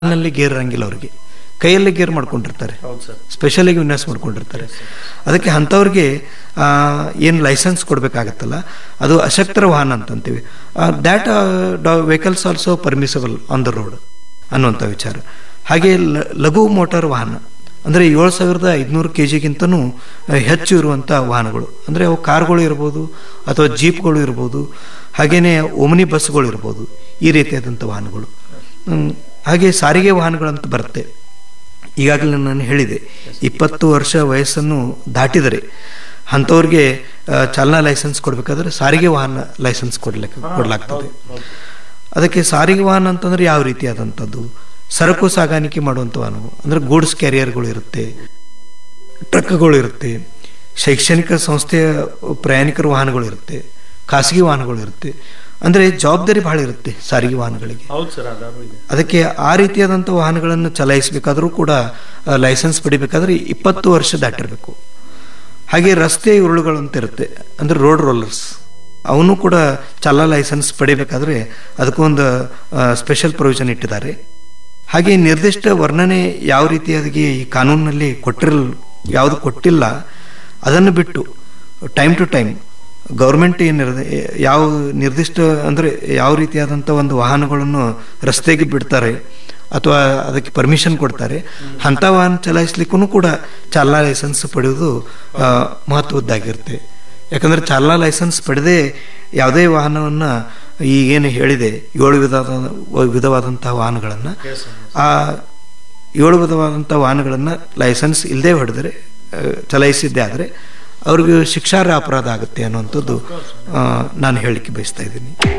ನಲ್ಲಿ ಗೇರ್ ಇರಂಗಿಲ್ಲ ಅವ್ರಿಗೆ ಕೈಯಲ್ಲೇ ಗೇರ್ ಮಾಡ್ಕೊಂಡಿರ್ತಾರೆ ಹೌದು ಸರ್ ಸ್ಪೆಷಲಾಗಿ ವಿನ್ಯಾಸ ಮಾಡ್ಕೊಂಡಿರ್ತಾರೆ ಅದಕ್ಕೆ ಅಂಥವ್ರಿಗೆ ಏನು ಲೈಸೆನ್ಸ್ ಕೊಡಬೇಕಾಗತ್ತಲ್ಲ ಅದು ಅಶಕ್ತರ ವಾಹನ ಅಂತಂತೀವಿ that vehicles also permissible on the road ಅನ್ನುವಂಥ ವಿಚಾರ ಹಾಗೆ ಲ- ಲಘು ಮೋಟಾರ್ ವಾಹನ ಅಂದರೆ ಏಳು ಸಾವಿರದ ಐದುನೂರು ಕೆ ಜಿಗಿಂತನೂ ಹೆಚ್ಚು ಇರುವಂಥ ವಾಹನಗಳು ಅಂದರೆ ಅವು ಕಾರ್ಗಳು ಇರ್ಬೋದು ಅಥವಾ ಜೀಪ್ಗಳು ಇರ್ಬೋದು ಹಾಗೆಯೇ ಓಮ್ನಿ ಬಸ್ಗಳು ಇರ್ಬೋದು ಈ ರೀತಿಯಾದಂಥ ವಾಹನಗಳು ಹ್ಮ್, ಹಾಗೆ ಸಾರಿಗೆ ವಾಹನಗಳಂತ ಬರುತ್ತೆ ಈಗಾಗಲೇ ನಾನು ಹೇಳಿದೆ ಇಪ್ಪತ್ತು ವರ್ಷ ವಯಸ್ಸನ್ನು ದಾಟಿದರೆ ಅಂಥವ್ರಿಗೆ ಆ, ಚಾಲನಾ ಲೈಸೆನ್ಸ್ ಕೊಡಬೇಕಾದ್ರೆ ಸಾರಿಗೆ ವಾಹನ ಲೈಸೆನ್ಸ್ ಕೊಡ್ಲಿಕ್ಕೆ ಕೊಡಲಾಗ್ತದೆ ಅದಕ್ಕೆ ಸಾರಿಗೆ ವಾಹನ ಅಂತಂದ್ರೆ ಯಾವ ರೀತಿಯಾದಂಥದ್ದು ಸರಕು ಸಾಗಾಣಿಕೆ ಮಾಡುವಂಥ ವಾಹನಗಳು ಅಂದರೆ ಗೂಡ್ಸ್ ಕ್ಯಾರಿಯರ್ಗಳು ಇರುತ್ತೆ ಟ್ರಕ್ಗಳು ಇರುತ್ತೆ ಶೈಕ್ಷಣಿಕ ಸಂಸ್ಥೆಯ ಪ್ರಯಾಣಿಕರ ವಾಹನಗಳು ಇರುತ್ತೆ ಖಾಸಗಿ ವಾಹನಗಳು ಇರುತ್ತೆ ಅಂದರೆ ಜವಾಬ್ದಾರಿ ಬಹಳ ಇರುತ್ತೆ ಸಾರಿಗೆ ವಾಹನಗಳಿಗೆ ಹೌದು ಸರ್ ಅದಾರು ಇದೆ ಅದಕ್ಕೆ ಆ ರೀತಿಯಾದಂಥ ವಾಹನಗಳನ್ನು ಚಲಾಯಿಸಬೇಕಾದ್ರೂ ಕೂಡ ಆ, ಲೈಸೆನ್ಸ್ ಪಡಿಬೇಕಾದ್ರೆ ಇಪ್ಪತ್ತು ವರ್ಷ ದಾಟಿರಬೇಕು ಹಾಗೆ ರಸ್ತೆ ಉರುಳುಗಳು ಅಂತ ಇರುತ್ತೆ ಅಂದರೆ ರೋಡ್ ರೋಲರ್ಸ್ ಅವನು ಕೂಡ ಚಾಲನಾ ಲೈಸೆನ್ಸ್ ಪಡಿಬೇಕಾದ್ರೆ ಅದಕ್ಕೊಂದು ಸ್ಪೆಷಲ್ ಪ್ರೊವಿಷನ್ ಇಟ್ಟಿದ್ದಾರೆ ಹಾಗೆ ನಿರ್ದಿಷ್ಟ ವರ್ಣನೆ ಯಾವ ರೀತಿಯಾಗಿ ಈ ಕಾನೂನಿನಲ್ಲಿ ಕೊಟ್ಟಿರಲ್ ಯಾವುದು ಕೊಟ್ಟಿಲ್ಲ ಅದನ್ನು ಬಿಟ್ಟು ಟೈಮ್ ಟು ಟೈಮ್ ಗೌರ್ಮೆಂಟ್ ಏನಿರುತ್ತೆ ಯಾವ ನಿರ್ದಿಷ್ಟ ಅಂದರೆ ಯಾವ ರೀತಿಯಾದಂಥ ಒಂದು ವಾಹನಗಳನ್ನು ರಸ್ತೆಗೆ ಬಿಡ್ತಾರೆ ಅಥವಾ ಅದಕ್ಕೆ ಪರ್ಮಿಷನ್ ಕೊಡ್ತಾರೆ ಅಂಥ ವಾಹನ ಚಲಾಯಿಸ್ಲಿಕ್ಕೂ ಕೂಡ ಚಾಲನಾ ಲೈಸೆನ್ಸ್ ಪಡೆಯೋದು ಆ, ಮಹತ್ವದ್ದಾಗಿರುತ್ತೆ ಯಾಕಂದರೆ ಚಾಲನಾ ಲೈಸೆನ್ಸ್ ಪಡೆದೇ ಯಾವುದೇ ವಾಹನವನ್ನು ಈಗೇನು ಹೇಳಿದೆ ಏಳು ವಿಧವಾದ ವಿಧವಾದಂತಹ ವಾಹನಗಳನ್ನು ಆ ಏಳು ವಿಧವಾದಂಥ ವಾಹನಗಳನ್ನು ಲೈಸೆನ್ಸ್ ಇಲ್ಲದೆ ಹೊಡೆದರೆ ಆ, ಚಲಾಯಿಸಿದ್ದೇ ಆದರೆ ಅವ್ರಿಗೆ ಶಿಕ್ಷಾರ್ಹ ಅಪರಾಧ ಆಗುತ್ತೆ ಅನ್ನುವಂಥದ್ದು ಆ, ನಾನು ಹೇಳಲಿಕ್ಕೆ ಬಯಸ್ತಾ ಇದ್ದೀನಿ